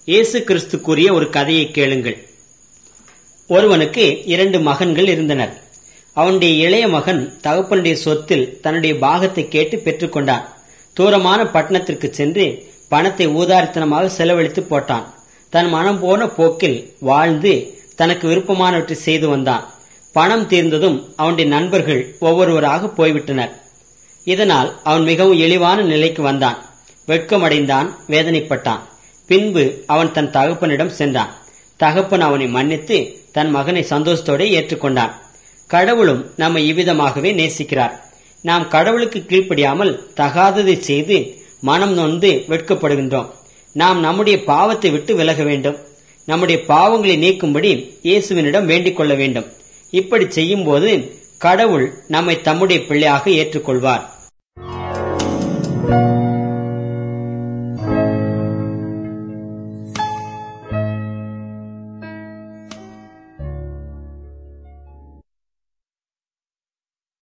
இயேசு கிறிஸ்து கூறிய ஒரு கதையை கேளுங்கள் ஒருவனுக்கு இரண்டு மகன்கள் இருந்தனர் அவனுடைய இளைய மகன் தகப்பனுடைய சொத்தில் தன்னுடைய பாகத்தை கேட்டு பெற்றுக்கொண்டான் தூரமான பட்டணத்திற்கு சென்று பணத்தை ஊதாரித்தனமாக செலவழித்து போட்டான் தன் மனம் போன போக்கில் வாழ்ந்து தனக்கு விருப்பமானவற்றை செய்து வந்தான் பணம் தீர்ந்ததும் அவனுடைய நண்பர்கள் ஒவ்வொருவராக போய்விட்டனர் இதனால் அவன் மிகவும் இழிவான நிலைக்கு வந்தான் வெட்கமடைந்தான் வேதனைப்பட்டான் பின்பு அவன் தன் தகப்பனிடம் சென்றான் தகப்பன் அவனை மன்னித்து தன் மகனை சந்தோஷத்தோடு ஏற்றுக்கொண்டான் கடவுளும் நம்மை இவ்விதமாகவே நேசிக்கிறார் நாம் கடவுளுக்கு கீழ்ப்படியாமல் தகாததை செய்து மனம் நொந்து வெட்கப்படுகின்றோம் நாம் நம்முடைய பாவத்தை விட்டு விலக வேண்டும் நம்முடைய பாவங்களை நீக்கும்படி இயேசுவினிடம் வேண்டிக் கொள்ள வேண்டும் இப்படி செய்யும்போது கடவுள் நம்மை தம்முடைய பிள்ளையாக ஏற்றுக்கொள்வார்